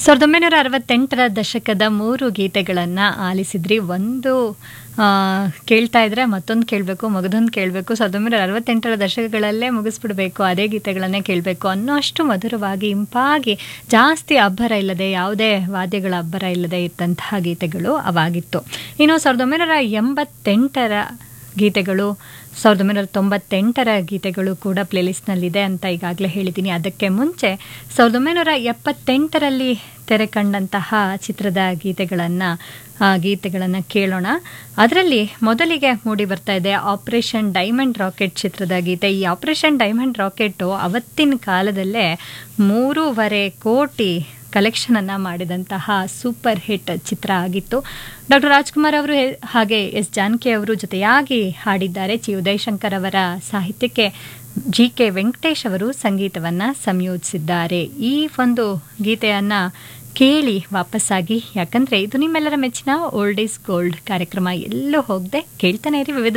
ಸಾವಿರದ ಒಂಬೈನೂರ ಅರವತ್ತೆಂಟರ ದಶಕದ ಮೂರು ಗೀತೆಗಳನ್ನು ಆಲಿಸಿದ್ರಿ ಒಂದು ಆ, ಕೇಳ್ತಾ ಇದ್ರೆ ಮತ್ತೊಂದು ಕೇಳಬೇಕು ಮಗದೊಂದು ಕೇಳಬೇಕು ಸಾವಿರದ ಒಂಬೈನೂರ ಅರವತ್ತೆಂಟರ ದಶಕಗಳಲ್ಲೇ ಮುಗಿಸ್ಬಿಡ್ಬೇಕು ಅದೇ ಗೀತೆಗಳನ್ನೇ ಕೇಳಬೇಕು ಅನ್ನೋ ಅಷ್ಟು ಮಧುರವಾಗಿ ಇಂಪಾಗಿ ಜಾಸ್ತಿ ಅಬ್ಬರ ಇಲ್ಲದೆ ಯಾವುದೇ ವಾದ್ಯಗಳ ಅಬ್ಬರ ಇಲ್ಲದೆ ಇದ್ದಂತಹ ಗೀತೆಗಳು ಅವಾಗಿತ್ತು ಇನ್ನು ಸಾವಿರದ ಒಂಬೈನೂರ ಎಂಬತ್ತೆಂಟರ ಗೀತೆಗಳು ಸಾವಿರದ ಒಂಬೈನೂರ ತೊಂಬತ್ತೆಂಟರ ಗೀತೆಗಳು ಕೂಡ ಪ್ಲೇಲಿಸ್ಟ್ನಲ್ಲಿದೆ ಅಂತ ಈಗಾಗಲೇ ಹೇಳಿದ್ದೀನಿ ಅದಕ್ಕೆ ಮುಂಚೆ ಸಾವಿರದ ಒಂಬೈನೂರ ಎಪ್ಪತ್ತೆಂಟರಲ್ಲಿ ತೆರೆ ಕಂಡಂತಹ ಚಿತ್ರದ ಗೀತೆಗಳನ್ನು ಗೀತೆಗಳನ್ನು ಕೇಳೋಣ ಅದರಲ್ಲಿ ಮೊದಲಿಗೆ ಮೂಡಿ ಬರ್ತಾ ಇದೆ ಆಪರೇಷನ್ ಡೈಮಂಡ್ ರಾಕೆಟ್ ಚಿತ್ರದ ಗೀತೆ ಈ ಆಪರೇಷನ್ ಡೈಮಂಡ್ ರಾಕೆಟು ಅವತ್ತಿನ ಕಾಲದಲ್ಲೇ ಮೂರುವರೆ ಕೋಟಿ ಕಲೆಕ್ಷನ್ ಅನ್ನ ಮಾಡಿದಂತಹ ಸೂಪರ್ ಹಿಟ್ ಚಿತ್ರ ಆಗಿತ್ತು ಡಾಕ್ಟರ್ ರಾಜ್ಕುಮಾರ್ ಅವರು ಹೆ- ಹಾಗೆ ಎಸ್ ಜಾನಕಿ ಅವರು ಜೊತೆಯಾಗಿ ಹಾಡಿದ್ದಾರೆ ಚಿ ಉದಯಶಂಕರ್ ಅವರ ಸಾಹಿತ್ಯಕ್ಕೆ ಜಿ ಕೆ ವೆಂಕಟೇಶ್ ಅವರು ಸಂಗೀತವನ್ನ ಸಂಯೋಜಿಸಿದ್ದಾರೆ ಈ ಒಂದು ಗೀತೆಯನ್ನ ಕೇಳಿ ವಾಪಸ್ಸಾಗಿ ಯಾಕಂದ್ರೆ ಇದು ನಿಮ್ಮೆಲ್ಲರ ಮೆಚ್ಚಿನ ಓಲ್ಡ್ ಈಸ್ ಗೋಲ್ಡ್ ಕಾರ್ಯಕ್ರಮ ಎಲ್ಲೂ ಹೋಗದೆ ಕೇಳ್ತಾನೆ ಇರಿ ವಿವಿಧ